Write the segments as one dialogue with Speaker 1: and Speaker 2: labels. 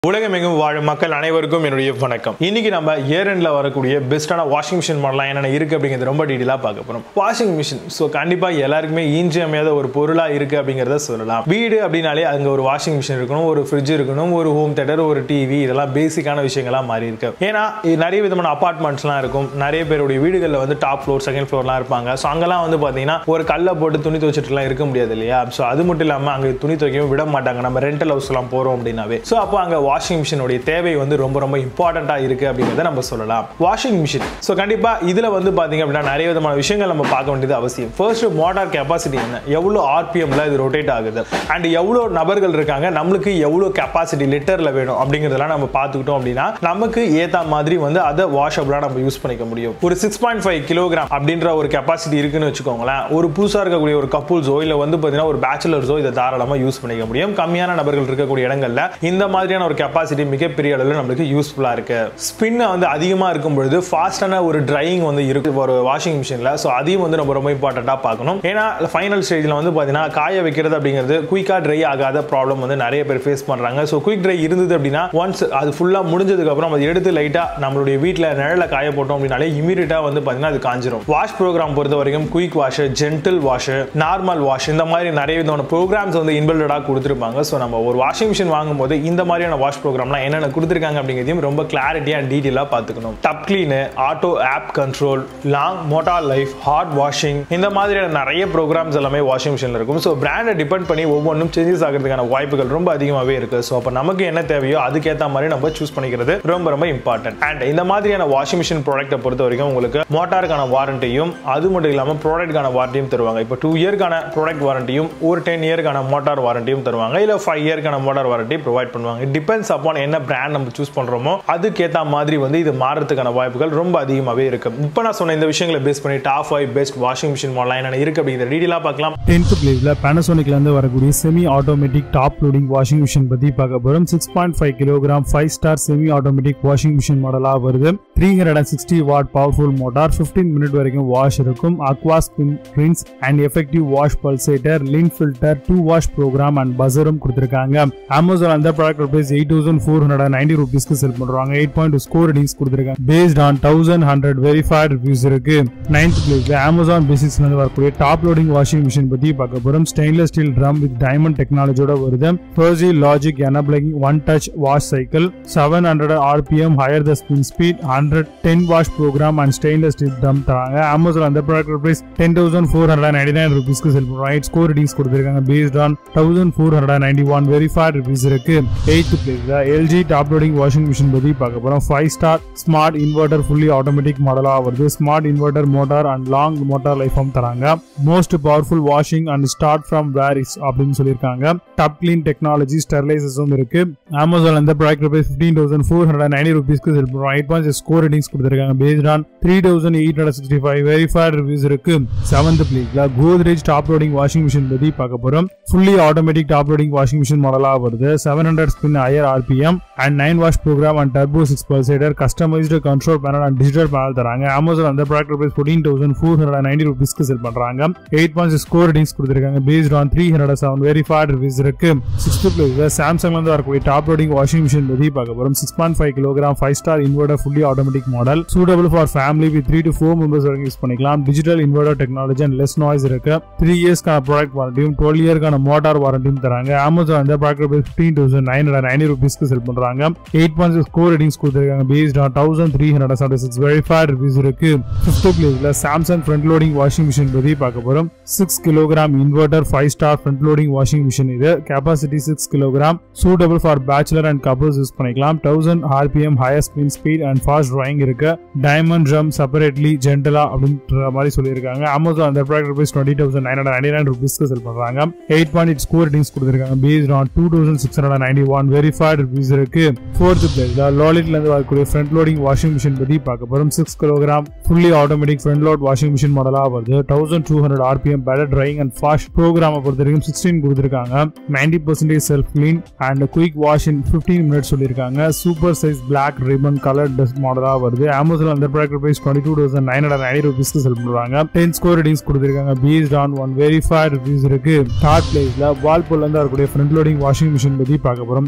Speaker 1: உலகமெங்கும் வாழும் மக்கள் அனைவருக்கும் என்னுடைய வணக்கம் இன்னைக்கு நம்ம இயர் எண்ட்ல வரக்கூடிய பெஸ்ட்டான வாஷிங் மிஷின் மாடலாம் என்னென்ன இருக்கு அப்படிங்கிறது ரொம்ப டீட்டெயிலாக பார்க்க போறோம் வாஷிங் மிஷின் ஸோ கண்டிப்பா எல்லாருக்குமே இன்றியமையாத ஒரு பொருளா இருக்கு அப்படிங்கிறத சொல்லலாம் வீடு அப்படின்னாலே அங்க ஒரு வாஷிங் மிஷின் இருக்கணும் ஒரு ஃப்ரிட்ஜ் இருக்கணும் ஒரு ஹோம் தேட்டர் ஒரு டிவி இதெல்லாம் பேசிக்கான விஷயங்களா மாறி இருக்கு ஏன்னா இது நிறைய விதமான அபார்ட்மெண்ட்ஸ்லாம் இருக்கும் நிறைய பேருடைய வீடுகளில் வந்து டாப் ஃப்ளோர் செகண்ட் ஃப்ளோர்லாம் இருப்பாங்க ஸோ அங்கெல்லாம் வந்து பார்த்தீங்கன்னா ஒரு கல்லை போட்டு துணி துவைச்சிட்டுலாம் இருக்க முடியாது இல்லையா ஸோ அது மட்டும் இல்லாமல் அங்கே துணி துவைக்கவும் விட மாட்டாங்க நம்ம ரெண்டல் ஹவுஸ்லாம் போகிறோம் அப்படின்னாவே ஸோ அப்போ அங்கே வாஷிங் மிஷினுடைய தேவை வந்து ரொம்ப ரொம்ப இம்பார்ட்டண்ட்டாக இருக்குது அப்படிங்கிறத நம்ம சொல்லலாம் வாஷிங் மிஷின் ஸோ கண்டிப்பாக இதில் வந்து பார்த்தீங்க அப்படின்னா நிறைய விதமான விஷயங்கள் நம்ம பார்க்க வேண்டியது அவசியம் ஃபர்ஸ்ட் மோட்டார் கெப்பாசிட்டி என்ன எவ்வளோ ஆர்பிஎம்ல இது ரொட்டேட் ஆகுது அண்ட் எவ்வளோ நபர்கள் இருக்காங்க நம்மளுக்கு எவ்வளோ கெப்பாசிட்டி லிட்டரில் வேணும் அப்படிங்கிறதெல்லாம் நம்ம பார்த்துக்கிட்டோம் அப்படின்னா நமக்கு ஏற்ற மாதிரி வந்து அதை வாஷபிளாக நம்ம யூஸ் பண்ணிக்க முடியும் ஒரு சிக்ஸ் பாயிண்ட் ஃபைவ் கிலோகிராம் அப்படின்ற ஒரு கெப்பாசிட்டி இருக்குன்னு வச்சுக்கோங்களேன் ஒரு புதுசாக இருக்கக்கூடிய ஒரு கப்புள்ஸோ இல்லை வந்து பார்த்தீங்கன்னா ஒரு பேச்சுலர்ஸோ இதை தாராளமாக யூஸ் பண்ணிக்க முடியும் கம்மியான நபர்கள் இருக்கக்கூடிய இடங்கள்ல இந்த மாதிரியான ஒரு கெப்பாசிட்டி மிகப்பெரிய அளவில் நம்மளுக்கு யூஸ்ஃபுல்லாக இருக்கு ஸ்பின் வந்து அதிகமாக இருக்கும் பொழுது ஃபாஸ்டான ஒரு ட்ரையிங் வந்து இருக்கு ஒரு வாஷிங் மிஷினில் ஸோ அதையும் வந்து நம்ம ரொம்ப இம்பார்ட்டண்ட்டாக பார்க்கணும் ஏன்னா ஃபைனல் ஸ்டேஜில் வந்து பார்த்தீங்கன்னா காய வைக்கிறது அப்படிங்கிறது குயிக்காக ட்ரை ஆகாத ப்ராப்ளம் வந்து நிறைய பேர் ஃபேஸ் பண்ணுறாங்க ஸோ குயிக் ட்ரை இருந்தது அப்படின்னா ஒன்ஸ் அது ஃபுல்லாக முடிஞ்சதுக்கப்புறம் அதை எடுத்து லைட்டாக நம்மளுடைய வீட்டில் நிழல காய போட்டோம் அப்படின்னாலே இமீடியட்டாக வந்து பார்த்தீங்கன்னா அது காஞ்சிரும் வாஷ் ப்ரோக்ராம் பொறுத்த வரைக்கும் quick wash gentle wash normal wash இந்த மாதிரி நிறைய விதமான ப்ரோக்ராம்ஸ் வந்து இன்பில்டடாக கொடுத்துருப்பாங்க ஸோ நம்ம ஒரு வாஷிங் மிஷின் வாங்கும்போது இந்த மாதிரியான வாஷ் ப்ரோக்ராம்லாம் என்னென்ன கொடுத்துருக்காங்க அப்படிங்கிறதையும் ரொம்ப கிளாரிட்டியாக அண்ட் டீட்டெயிலாக பார்த்துக்கணும் tub clean auto off control long motor life hot washing இந்த மாதிரியான நிறைய ப்ரோக்ராம்ஸ் எல்லாமே வாஷிங் மிஷினில் இருக்கும் ஸோ பிராண்டை டிபெண்ட் பண்ணி ஒவ்வொன்றும் சேஞ்சஸ் ஆகிறதுக்கான வாய்ப்புகள் ரொம்ப அதிகமாகவே இருக்குது ஸோ அப்போ நமக்கு என்ன தேவையோ அதுக்கேற்ற மாதிரி நம்ம சூஸ் பண்ணிக்கிறது ரொம்ப ரொம்ப இம்பார்ட்டன்ட் அண்ட் இந்த மாதிரியான வாஷிங் மிஷின் ப்ராடக்ட்டை பொறுத்த வரைக்கும் உங்களுக்கு மோட்டாருக்கான வாரண்டியும் அது மட்டும் இல்லாமல் ப்ராடக்ட்கான வாரண்டியும் தருவாங்க இப்போ டூ இயர்க்கான ப்ராடக்ட் வாரண்டியும் ஒரு டென் இயர்க்கான மோட்டார் வாரண்டியும் தருவாங்க இல்லை ஃபைவ் இயர்க்கான மோட்டார் வாரண்டி ப்ரொவைட் பண்ணுவாங்க டிபெண்ட்ஸ் அப்பான் என்ன பிராண்ட் நம்ம சூஸ் பண்ணுறோமோ அதுக்கேற்ற மாதிரி வந்து இது மாறதுக்கான வாய்ப்புகள் ரொம்ப அதிகமாகவே இருக்கு இப்போ நான் சொன்ன இந்த விஷயங்களை பேஸ் பண்ணி top five best washing machine மாடலாம் என்னென்ன இருக்கு அப்படிங்கிற டீடெயிலாக பார்க்கலாம்
Speaker 2: டென்த் பிளேஸ்ல பேனசோனிக்ல இருந்து வரக்கூடிய semi automatic top loading washing machine பத்தி பார்க்க போறோம் six point five kilogram five star semi automatic washing machine மாடலா வருது three hundred and sixty watt powerful motor fifteen minute வரைக்கும் வாஷ் இருக்கும் aqua spin rinse and effective wash pulsator lint filter two wash program and பசரும் கொடுத்துருக்காங்க Amazon அந்த product rupees eight thousand four hundred ninety ருபீஸ்க்கு sell பண்றாங்க eight point score ratings கொடுத்துருக்காங்க based on thousand hundred verified reviews இருக்கு ninth பிளேஸ்ல Amazon பேசிக்ஸ்ல இருந்து வரக்கூடிய டாப் லோடிங் வாஷிங் மிஷின் பத்தி பார்க்க போறோம் stainless steel drum with diamond டெக்னாலஜியோட வருது first logic enabling one touch wash cycle seven hundred RPM higher the spin speed hundred ten wash program and stainless steel drum தராங்க Amazon அந்த product rupees ten thousand four hundred ninety nine ருபீஸ்க்கு sell பண்ணுறோம் eight score ratings கொடுத்துருக்காங்க based on thousand four hundred ninety one verified reviews இருக்கு eighth பிளேஸ்ல LG top loading washing machine பத்தி பார்க்க போறோம் five star smart inverter fully automatic மாடலா வருது smart inverter motor and long motor life தராங்க most powerful washing and start from varies அப்படின்னு சொல்லியிருக்காங்க டப் கிளீன் டெக்னாலஜி ஸ்டெர்லைசஸும் இருக்கு அமேசான் இந்த product rupees fifteen thousand four hundred ninety ருபீஸ்க்கு sell பண்ணுறோம் எயிட் பாயிண்ட் ஸ்கோர் ரேட்டிங்ஸ் கொடுத்துருக்காங்க based on three thousand eight hundred sixty five verified reviews இருக்கு seventh பிளேஸ்ல Godrej top loading washing machine பத்தி பார்க்க போறோம் fully automatic top loading washing machine மாடலா வருது seven hundred spin higher RPM and nine wash program and turbo six pulsator customised control panel and digital panel தராங்க Amazon அந்த product rupees fourteen thousand four hundred ninety ருபீஸ்க்கு sell பண்றாங்க eight point score ratings கொடுத்துருக்காங்க based on three hundred seven verified reviews இருக்கு sixth பிளேஸ்ல சாம்சங்ல இருந்து வரக்கூடிய top loading washing machine பத்தி பார்க்க போறோம் six point five kilogram five star inverter fully automatic model suitable for family with three to four members வரைக்கும் use பண்ணிக்கலாம் digital inverter technology and less noise இருக்கு த்ரீ இயர்ஸ்க்கான ப்ராடக்ட் வாரண்டியும் twelve இயர்க்கான motor வாரண்டியும் தராங்க அமேசான் இந்த product rupees fifteen thousand nine hundred ninety ருபீஸ்க்கு செல் பண்றாங்க எயிட் பாயிண்ட் ஸ்கோர் ரேட்டிங்ஸ் கொடுத்துருக்காங்க based on thousand three hundred seventy six verified reviews இருக்கு ஃபிஃப்த் பிளேஸ்ல Samsung front loading washing machine பத்தி பார்க்க போறோம் six kilogram inverter five star front loading washing machine இது capacity six kilogram suitable for bachelor and couples use பண்ணிக்கலாம் thousand RPM higher spin speed and fast drying இருக்கு diamond drum separately ஜென்டலா அப்படின்ற மாதிரி சொல்லியிருக்காங்க அமேசான் அந்த product rupees twenty thousand nine hundred ninety nine ருபீஸ்க்கு sell பண்றாங்க எயிட் பாயிண்ட் ஸ்கோர் ரேட்டிங்ஸ் கொடுத்துருக்காங்க based on two thousand six hundred ninety one verified reviews இருக்கு ஃபோர்த் பிளேஸ்ல லாலிட்ல இருந்து வரக்கூடிய ஃப்ரண்ட் லோடிங் வாஷிங் மிஷின் பத்தி பார்க்க போறோம் six kilogram fully automatic front load washing machine மாடலா வருது thousand two hundred RPM better drying and fast program பொறுத்த வரைக்கும் சிக்ஸ்டீன் கொடுத்துருக்காங்க ninety percentage self clean and quick wash in fifteen minutes சொல்லியிருக்காங்க super size black ribbon colour dust மாடலா வருது Amazon அந்த product price twenty two thousand nine hundred ninety ருபீஸ்க்கு sell பண்றாங்க ten score ratings கொடுத்துருக்காங்க based on one verified reviews இருக்கு third பிளேஸ்ல வால்பூல்ல இருந்து வரக்கூடிய ஃப்ரண்ட் லோடிங் வாஷிங் மிஷின் பத்தி பார்க்க போறோம் eight kilo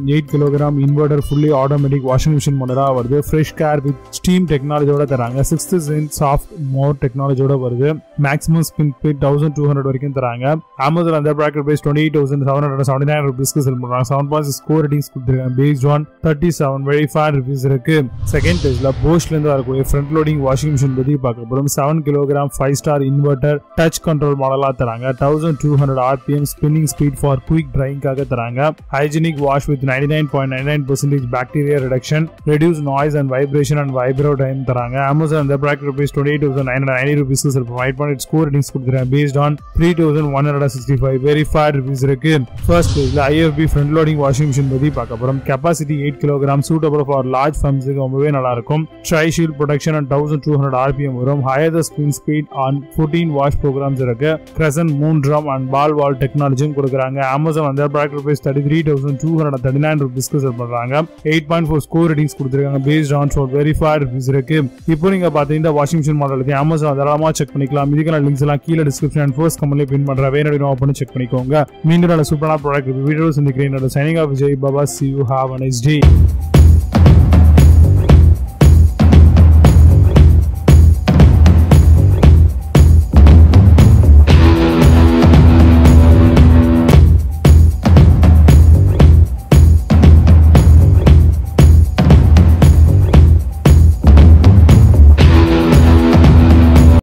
Speaker 2: kilogram inverter fully automatic washing machine மாடலாக வருது ஃப்ரெஷ் கேர் வித் ஸ்டீம் டெக்னாலஜியோட தராங்க சிக்ஸ்த் சென் சாஃப்ட் மோர் டெக்னாலஜியோட வருது maximum spin speed thousand two hundred வரைக்கும் தராங்க அமேசான் அந்த bracket price twenty thousand seven hundred seventy nine ருபீஸ்க்கு செல் பண்ணுறாங்க செவன் பாயிண்ட் ஸ்கோர் ரேட்டிங்ஸ் கொடுத்துருக்காங்க based on thirty seven very fair reviews இருக்கு second பேஜ்ல போஷ்லேருந்து வரக்கூடிய ஃப்ரண்ட் லோடிங் வாஷிங் மிஷின் பற்றி பார்க்க போகிறோம் seven kilogram five star inverter touch control மாடலாக தராங்க thousand two hundred RPM spinning speed for quick ட்ரைங்காக தராங்க hygienic wash with ninety nine point nine nine percentage bacteria reduction reduce noise and vibration and vibro time தராங்க Amazon இந்த bracket rupees twenty thousand nine hundred ninety ருபீஸ்க்கு sell five point score ratings கொடுத்துருக்காங்க based on three thousand one hundred sixty five very fair reviews இருக்கு first பேஜ்ல IFB front loading washing machine பத்தி பார்க்க போறோம் capacity eight kilogram suitable for large ஃபர்ம்ஸுக்கு ரொம்பவே நல்லா இருக்கும் dry shield protection and thousand two hundred RPM வரும் higher the spin speed on fourteen wash programs இருக்கு crescent moon drum and ball valve டெக்னாலஜியும் கொடுக்குறாங்க அமேசான் வந்து product rupees thirty three thousand two hundred thirty nine ருபீஸ்க்கு sell பண்றாங்க eight point four score ratings கொடுத்துருக்காங்க based on four very fair reviews இருக்கு இப்போ நீங்க பார்த்தீங்கன்னா வாஷிங் மிஷின் மாடல் இருக்கு அமேசான் தாராளமா செக் பண்ணிக்கலாம் இதுக்கான லிங்க்ஸ் எல்லாம் கீழே டிஸ்கிரிப்ஷன் அண்ட் ஃபர்ஸ்ட் கமெண்ட்ல பின் பண்ற வேணும் அப்படின்னு செக் பண்ணிக்கோங்க மீண்டும் நல்ல சூப்பரான ப்ராடக்ட் வீடியோ சந்திக்கிறேன் signing off Vijay Baba see you have a nice day